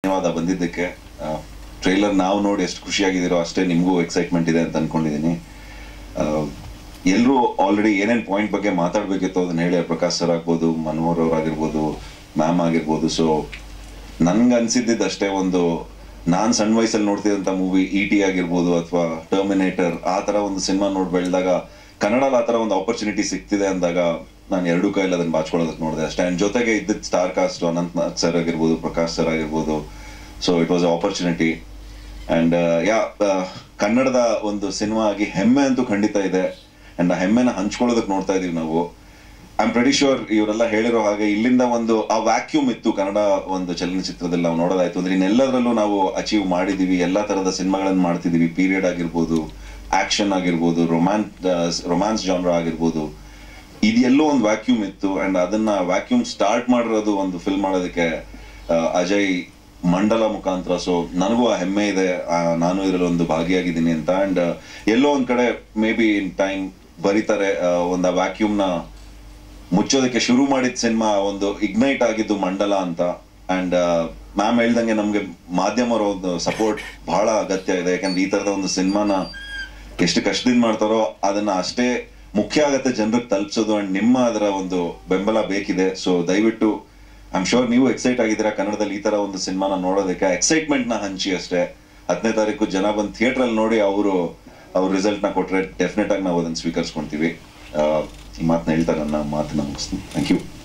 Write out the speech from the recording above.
ಧನ್ಯವಾದ ಬಂದಿದ್ದಕ್ಕೆ ಟ್ರೈಲರ್ ನಾವು ನೋಡಿ ಎಷ್ಟು ಖುಷಿಯಾಗಿದ್ದೀರೋ ಅಷ್ಟೇ ನಿಮಗೂ ಎಕ್ಸೈಟ್ಮೆಂಟ್ ಇದೆ ಅಂತ ಅನ್ಕೊಂಡಿದ್ದೀನಿ ಎಲ್ಲರೂ ಆಲ್ರೆಡಿ ಏನೇನು ಪಾಯಿಂಟ್ ಬಗ್ಗೆ ಮಾತಾಡಬೇಕಿತ್ತು ಅದನ್ನ ಹೇಳಿ ಪ್ರಕಾಶ್ ಸರ್ ಆಗ್ಬೋದು ಮನೋಹರ್ ಅವರಾಗಿರ್ಬೋದು ಮ್ಯಾಮ್ ಆಗಿರ್ಬೋದು ಸೊ ನನ್ಗೆ ಅನ್ಸಿದ್ದಿದ್ದು ಅಷ್ಟೇ ಒಂದು ನಾನು ಸಣ್ಣ ವಯಸ್ಸಲ್ಲಿ ನೋಡ್ತಿದ್ದಂಥ ಮೂವಿ ಇ ಟಿ ಆಗಿರ್ಬೋದು ಅಥವಾ ಟರ್ಮಿನೇಟರ್ ಆ ಥರ ಒಂದು ಸಿನಿಮಾ ನೋಡಿ ಬೆಳೆದಾಗ ಕನ್ನಡಲ್ಲಿ ಆ ಥರ ಒಂದು ಆಪರ್ಚುನಿಟಿ ಸಿಗ್ತಿದೆ ಅಂದಾಗ ನಾನು ಎರಡೂ ಕೈಯಲ್ಲಿ ಅದನ್ನ ಬಾಚ್ಕೊಳ್ಳೋದಕ್ಕೆ ನೋಡಿದೆ ಅಷ್ಟೇ ಆ್ಯಂಡ್ ಜೊತೆಗೆ ಇದ್ದಿದ್ದು star cast Ananth Nag sir ಆಗಿರ್ಬೋದು ಪ್ರಕಾಶ್ ಸರ್ ಆಗಿರ್ಬೋದು so it was opportunity and yeah ಕನ್ನಡದ ಒಂದು ಸಿನಿಮಾ ಆಗಿ ಹೆಮ್ಮೆ ಅಂತೂ ಖಂಡಿತ ಇದೆ ಆ್ಯಂಡ್ ಆ ಹೆಮ್ಮೆನ ಹಂಚ್ಕೊಳ್ಳೋದಕ್ಕೆ ನೋಡ್ತಾ ಇದೀವಿ ನಾವು ಐ ಆಮ್ ಪ್ರೆಡಿ ಶೋರ್ ಇವರೆಲ್ಲ ಹೇಳಿರೋ ಹಾಗೆ ಇಲ್ಲಿಂದ ಒಂದು ಆ ವ್ಯಾಕ್ಯೂಮ್ ಇತ್ತು ಕನ್ನಡ ಒಂದು ಚಲನಚಿತ್ರದಲ್ಲಿ ನಾವು ನೋಡೋದಾಯ್ತು ಅಂದ್ರೆ ಇನ್ನೆಲ್ಲದರಲ್ಲೂ ನಾವು ಅಚೀವ್ ಮಾಡಿದೀವಿ ಎಲ್ಲಾ ತರದ ಸಿನಿಮಾಗಳನ್ನು ಮಾಡ್ತಿದೀವಿ ಪೀರಿಯಡ್ ಆಗಿರ್ಬೋದು ಆಕ್ಷನ್ ಆಗಿರ್ಬೋದು ರೊಮ್ಯಾನ್ಸ್ ರೊಮ್ಯಾನ್ಸ್ ಜಾನ್ರ ಆಗಿರ್ಬೋದು ಇದೆಲ್ಲೋ ಒಂದು ವ್ಯಾಕ್ಯೂಮ್ ಇತ್ತು ಅಂಡ್ ಅದನ್ನ ವ್ಯಾಕ್ಯೂಮ್ ಸ್ಟಾರ್ಟ್ ಮಾಡಿರೋದು ಒಂದು ಫಿಲ್ಮ್ ಮಾಡೋದಕ್ಕೆ ಆ, ಅಜಯ್ ಮಂಡಲ ಮುಖಾಂತರ ಸೊ ನನಗೂ ಆ ಹೆಮ್ಮೆ ಇದೆ ಆ, ನಾನು ಇದರಲ್ಲಿ ಒಂದು ಭಾಗಿಯಾಗಿದ್ದೀನಿ ಅಂತ ಅಂಡ್ ಎಲ್ಲೋ ಒಂದ್ ಕಡೆ ಮೇ ಬಿ ಇನ್ ಟೈಮ್ ಬರೀತಾರೆ ಆ, ಒಂದು ಆ ವ್ಯಾಕ್ಯೂಮ್ನ ಮುಚ್ಚೋದಕ್ಕೆ ಶುರು ಮಾಡಿದ ಸಿನಿಮಾ ಒಂದು ಇಗ್ನೈಟ್ ಆಗಿದ್ದು ಮಂಡಲ ಅಂತ ಅಂಡ್ ಮ್ಯಾಮ್ ಹೇಳ್ದಂಗೆ ನಮ್ಗೆ ಮಾಧ್ಯಮರ ಒಂದು ಸಪೋರ್ಟ್ ಬಹಳ ಅಗತ್ಯ ಇದೆ ಯಾಕಂದ್ರೆ ಈ ತರದ ಒಂದು ಸಿನಿಮಾನ ಎಷ್ಟು ಕಷ್ಟದಿಂದ ಮಾಡ್ತಾರೋ ಅದನ್ನ ಅಷ್ಟೇ ಮುಖ್ಯ ಆಗತ್ತೆ ಜನರಿಗೆ ತಲುಪಿಸೋದು ಅಂಡ್ ನಿಮ್ಮ ಅದರ ಒಂದು ಬೆಂಬಲ ಬೇಕಿದೆ ಸೊ ದಯವಿಟ್ಟು ಐ ಆಮ್ ಶೋರ್ ನೀವು ಎಕ್ಸೈಟ್ ಆಗಿದ್ದೀರಾ ಕನ್ನಡದಲ್ಲಿ ಈ ತರ ಒಂದು ಸಿನಿಮಾನ ನೋಡೋದಕ್ಕೆ ಎಕ್ಸೈಟ್ಮೆಂಟ್ ನ ಹಂಚಿ ಅಷ್ಟೇ ಹತ್ತನೇ ತಾರೀಕು ಜನ ಬಂದು ಥಿಯೇಟರ್ ಅಲ್ಲಿ ನೋಡಿ ಅವರು ಅವ್ರ ರಿಸಲ್ಟ್ ನ ಕೊಟ್ರೆ ಡೆಫಿನೆಟ್ ಆಗಿ ನಾವು ಅದನ್ನ ಸ್ವೀಕರಿಸ್ಕೊಂತೀವಿ ಆ, ಈ ಮಾತನ್ನ ಹೇಳ್ತಾ ನನ್ನ ಮಾತನ್ನ ಮುಗಿಸ್ತೀನಿ ಥ್ಯಾಂಕ್ ಯು